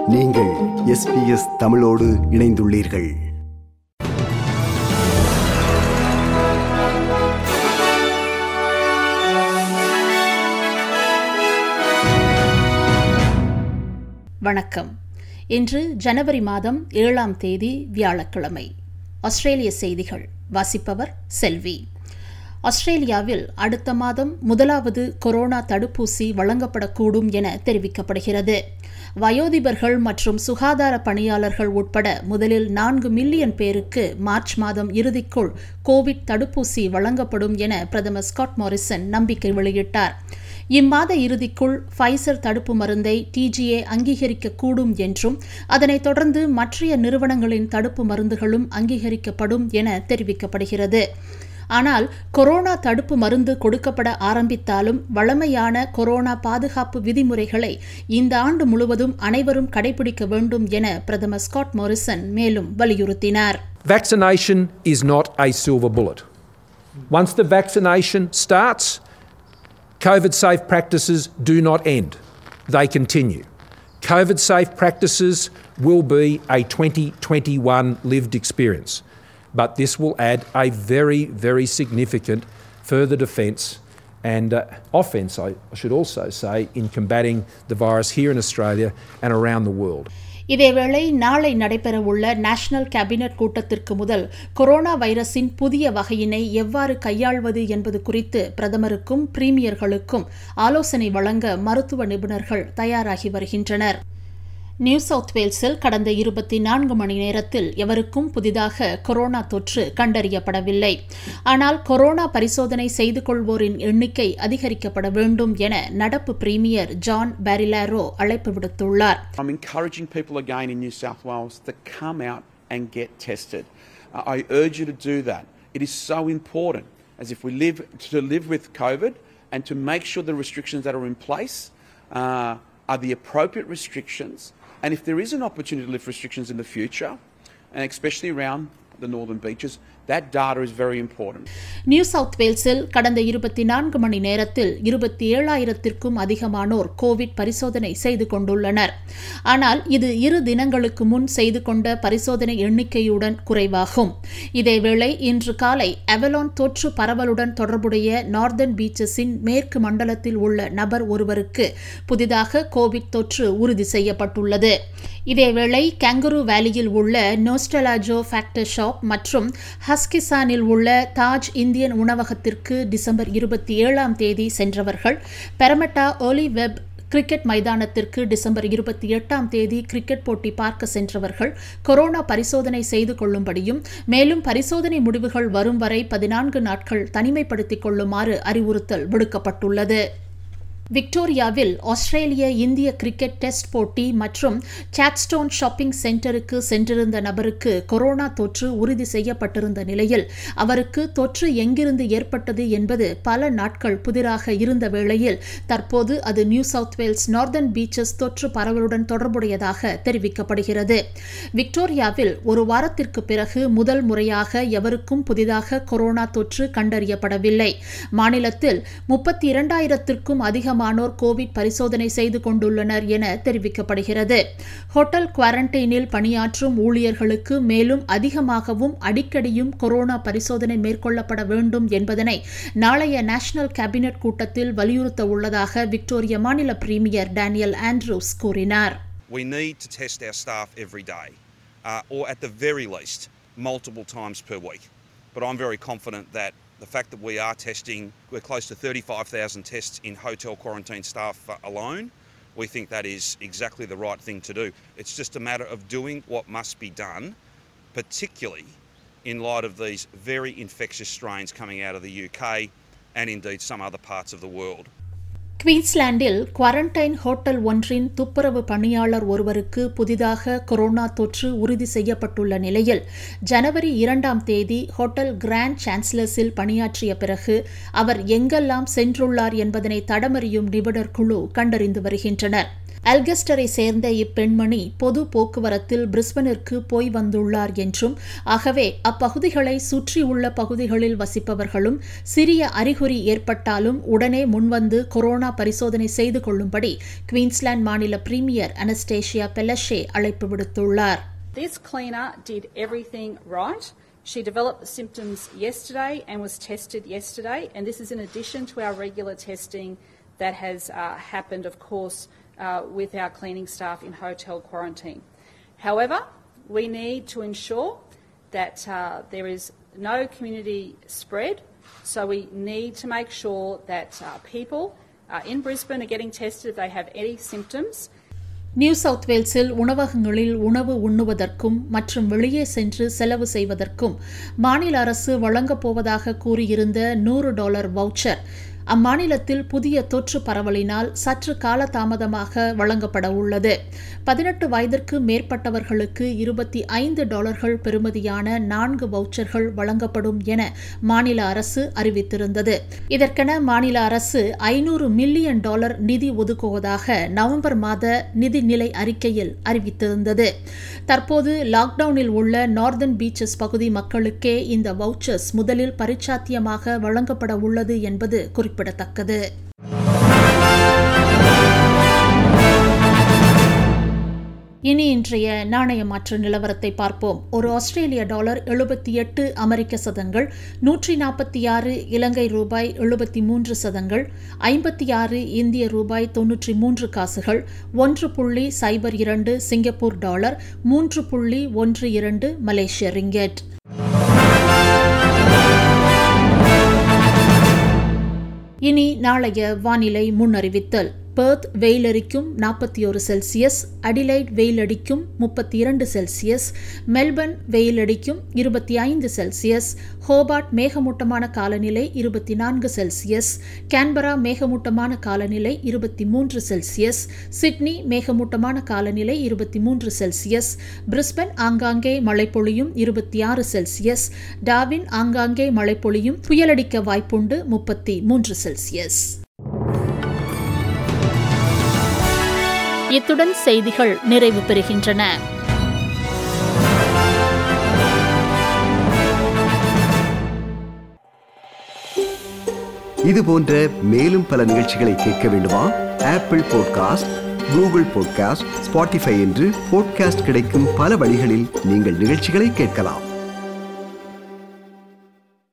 நீங்கள் எஸ்பிஎஸ் தமிழோடு இணைந்துள்ளீர்கள் வணக்கம் இன்று ஜனவரி மாதம் ஏழாம் தேதி வியாழக்கிழமை ஆஸ்திரேலிய செய்திகள் வாசிப்பவர் செல்வி ஆஸ்திரேலியாவில் அடுத்த மாதம் முதலாவது கொரோனா தடுப்பூசி வழங்கப்படக்கூடும் என தெரிவிக்கப்படுகிறது வயோதிபர்கள் மற்றும் சுகாதார பணியாளர்கள் உட்பட முதலில் நான்கு மில்லியன் பேருக்கு மார்ச் மாதம் இறுதிக்குள் கோவிட் தடுப்பூசி வழங்கப்படும் என பிரதமர் ஸ்காட் மாரிசன் நம்பிக்கை வெளியிட்டார் இம்மாத இறுதிக்குள் ஃபைசர் தடுப்பு மருந்தை டிஜிஏ அங்கீகரிக்கக்கூடும் என்றும் அதனைத் தொடர்ந்து மற்றைய நிறுவனங்களின் தடுப்பு மருந்துகளும் அங்கீகரிக்கப்படும் என தெரிவிக்கப்படுகிறது ஆனால் கொரோனா தடுப்பு மருந்து கொடுக்கப்பட ஆரம்பித்தாலும் வழமையான கொரோனா பாதுகாப்பு விதிமுறைகளை இந்த ஆண்டு முழுவதும் அனைவரும் கடைபிடிக்க வேண்டும் என பிரதமர் ஸ்காட் மோரிசன் மேலும் வலியுறுத்தினார் Vaccination is not a silver bullet. Once the vaccination starts, COVID safe practices do not end, they continue. COVID safe practices will be a 2021 lived experience, but this will add a very, very significant further defence and uh, offence, I should also say, in combating the virus here in Australia and around the world. இதேவேளை நாளை நடைபெறவுள்ள national cabinet கூட்டத்திற்கு முதல் corona வைரஸின் புதிய வகையினை எவ்வாறு கையாள்வது என்பது குறித்து பிரதமருக்கும் பிரீமியர்களுக்கும் ஆலோசனை வழங்க மருத்துவ நிபுணர்கள் தயாராகி வருகின்றனர் நியூ சவுத் வேல்ஸில் கடந்த இருபத்தி நான்கு மணி நேரத்தில் எவருக்கும் புதிதாக கொரோனா தொற்று கண்டறியப்படவில்லை ஆனால் கொரோனா பரிசோதனை செய்து கொள்வோரின் எண்ணிக்கை அதிகரிக்கப்பட வேண்டும் என நடப்பு பிரீமியர் ஜான் பாரிலாரோ அழைப்பு விடுத்துள்ளார் I'm encouraging people again in New South Wales to come out and get tested. Uh, I urge you to do that. It is so important as if we live to live with COVID and to make sure the restrictions that are in place uh, are the appropriate restrictions. And if there is an opportunity to lift restrictions in the future, and especially around the northern beaches, that data is very important. New South வேல்ஸில் கடந்த இருபத்தி நான்கு மணி நேரத்தில் இருபத்தி ஏழாயிரத்திற்கும் அதிகமானோர் Covid பரிசோதனை செய்து கொண்டுள்ளனர் ஆனால் இது இரு தினங்களுக்கு முன் செய்து கொண்ட பரிசோதனை எண்ணிக்கையுடன் குறைவாகும் இதேவேளை இன்று காலை அவலான் தொற்று பரவலுடன் தொடர்புடைய நார்தர்ன் பீச்சஸின் மேற்கு மண்டலத்தில் உள்ள நபர் ஒருவருக்கு புதிதாக கோவிட் தொற்று உறுதி செய்யப்பட்டுள்ளது இதேவேளை கேங்குரு வேலியில் உள்ள நோஸ்டலாஜோ ஃபேக்டர் ஷாப் மற்றும் ஹஸ்கிசானில் உள்ள தாஜ் இந்தியன் உணவகத்திற்கு டிசம்பர் இருபத்தி ஏழாம் தேதி சென்றவர்கள் பெரமெட்டா ஒலி வெப் கிரிக்கெட் மைதானத்திற்கு டிசம்பர் இருபத்தி எட்டாம் தேதி கிரிக்கெட் போட்டி பார்க்க சென்றவர்கள் கொரோனா பரிசோதனை செய்து கொள்ளும்படியும் மேலும் பரிசோதனை முடிவுகள் வரும் வரை பதினான்கு நாட்கள் தனிமைப்படுத்திக் கொள்ளுமாறு அறிவுறுத்தல் விடுக்கப்பட்டுள்ளது விக்டோரியாவில் ஆஸ்திரேலிய இந்திய கிரிக்கெட் டெஸ்ட் போட்டி மற்றும் சாட்ஸ்டோன் ஷாப்பிங் சென்டருக்கு சென்றிருந்த நபருக்கு கொரோனா தொற்று உறுதி செய்யப்பட்டிருந்த நிலையில் அவருக்கு தொற்று எங்கிருந்து ஏற்பட்டது என்பது பல நாட்கள் புதிராக இருந்த வேளையில் தற்போது அது New South Wales Northern Beaches தொற்று பரவலுடன் தொடர்புடையதாக தெரிவிக்கப்படுகிறது விக்டோரியாவில் ஒரு வாரத்திற்கு பிறகு முதல் முறையாக எவருக்கும் புதிதாக கொரோனா தொற்று கண்டறியப்படவில்லை மாநிலத்தில் முப்பத்தி இரண்டாயிரத்திற்கும் அதிக அதிகமானோர் கோவிட் பரிசோதனை செய்து கொண்டுள்ளனர் என தெரிவிக்கப்படுகிறது ஹோட்டல் குவாரண்டைனில் பணியாற்றும் ஊழியர்களுக்கு மேலும் அதிகமாகவும் அடிக்கடியும் கொரோனா பரிசோதனை மேற்கொள்ளப்பட வேண்டும் என்பதனை நாளைய நேஷனல் கேபினெட் கூட்டத்தில் வலியுறுத்த உள்ளதாக விக்டோரிய மாநில பிரீமியர் டேனியல் ஆண்ட்ரூஸ் கூறினார் We need to test our staff every day, uh, or at the very least, multiple times per week. But I'm very confident that the fact that we are testing, we're close to 35,000 tests in hotel quarantine staff uh, alone. We think that is exactly the right thing to do. It's just a matter of doing what must be done, particularly in light of these very infectious strains coming out of the UK and indeed some other parts of the world. குவீன்ஸ்லாண்டில் quarantine hotel ஒன்றின் துப்புரவு பணியாளர் ஒருவருக்கு புதிதாக corona தொற்று உறுதி செய்யப்பட்டுள்ள நிலையில் ஜனவரி இரண்டாம் தேதி ஹோட்டல் கிராண்ட் சான்சலர்ஸில் பணியாற்றிய பிறகு அவர் எங்கெல்லாம் சென்றுள்ளார் என்பதனை தடமறியும் நிபுணர் குழு கண்டறிந்து வருகின்றனர் அல்கஸ்டரை சேர்ந்த இப்பெண்மணி பொது போக்குவரத்தில் பிரிஸ்பனிற்கு போய் வந்துள்ளார் என்றும் ஆகவே அப்பகுதிகளை சுற்றியுள்ள பகுதிகளில் வசிப்பவர்களும் சிறிய அறிகுறி ஏற்பட்டாலும் உடனே முன்வந்து கொரோனா பரிசோதனை செய்து கொள்ளும்படி குவீன்ஸ்லாந்து மாநில பிரீமியர் அனஸ்டேஷியா பெலஷே அழைப்பு விடுத்துள்ளார் This cleaner did everything right. She developed the symptoms yesterday and was tested yesterday, and this is in addition to our regular testing that has uh, happened, of course, uh, with our cleaning staff in hotel quarantine. However, we need to ensure that uh, there is no community spread, so we need to make sure that uh, people uh, in Brisbane are getting tested if they have any symptoms. New South வேல்ஸில் உணவகங்களில் உணவு உண்ணுவதற்கும் மற்றும் வெளியே சென்று செலவு செய்வதற்கும் மாநில அரசு வழங்கப் போவதாக கூறியிருந்த நூறு டாலர் வவுச்சர் அம்மாநிலத்தில் புதிய தொற்று பரவலினால் சற்று காலதாமதமாக வழங்கப்பட உள்ளது பதினெட்டு வயதிற்கு மேற்பட்டவர்களுக்கு இருபத்தி ஐந்து டாலர்கள் பெறுமதியான நான்கு வவுச்சர்கள் வழங்கப்படும் என மாநில அரசு அறிவித்திருந்தது இதற்கென மாநில அரசு ஐநூறு மில்லியன் டாலர் நிதி ஒதுக்குவதாக நவம்பர் மாத நிதிநிலை அறிக்கையில் அறிவித்திருந்தது தற்போது லாக்டவுனில் உள்ள நார்தன் பீச்சஸ் பகுதி மக்களுக்கே இந்த வவுச்சர்ஸ் முதலில் பரிச்சாத்தியமாக வழங்கப்பட உள்ளது என்பது குறிப்பிடத்தக்கது இனி இன்றைய நாணய மாற்று நிலவரத்தை பார்ப்போம் ஒரு ஆஸ்திரேலிய டாலர் எழுபத்தி எட்டு அமெரிக்க சதங்கள் நூற்றி நாற்பத்தி ஆறு இலங்கை ரூபாய் எழுபத்தி மூன்று சதங்கள் ஐம்பத்தி ஆறு இந்திய ரூபாய் தொன்னூற்றி மூன்று காசுகள் ஒன்று புள்ளி சைபர் இரண்டு சிங்கப்பூர் டாலர் மூன்று புள்ளி ஒன்று இரண்டு மலேசிய ரிங்கெட் இனி நாளைய வானிலை முன்னறிவித்தல் பெர்த் வெயிலடிக்கும் நாற்பத்தி ஒரு செல்சியஸ் அடிலைட் வெயிலடிக்கும் முப்பத்தி இரண்டு செல்சியஸ் மெல்பர்ன் வெயிலடிக்கும் இருபத்தி ஐந்து செல்சியஸ் ஹோபார்ட் மேகமூட்டமான காலநிலை இருபத்தி நான்கு செல்சியஸ் கேன்பரா மேகமூட்டமான காலநிலை இருபத்தி மூன்று செல்சியஸ் சிட்னி மேகமூட்டமான காலநிலை இருபத்தி மூன்று செல்சியஸ் பிரிஸ்பன் ஆங்காங்கே மழை பொழியும் இருபத்தி ஆறு செல்சியஸ் டாவின் ஆங்காங்கே மழை பொழியும் புயலடிக்க வாய்ப்புண்டு முப்பத்தி மூன்று செல்சியஸ் இத்துடன் செய்திகள் நிறைவு பெறுகின்றன இது போன்ற மேலும் பல நிகழ்ச்சிகளை கேட்க வேண்டுமா Apple podcast Google podcast Spotify என்று பாட்காஸ்ட் கிடைக்கும் பல வழிகளில் நீங்கள் நிகழ்ச்சிகளை கேட்கலாம்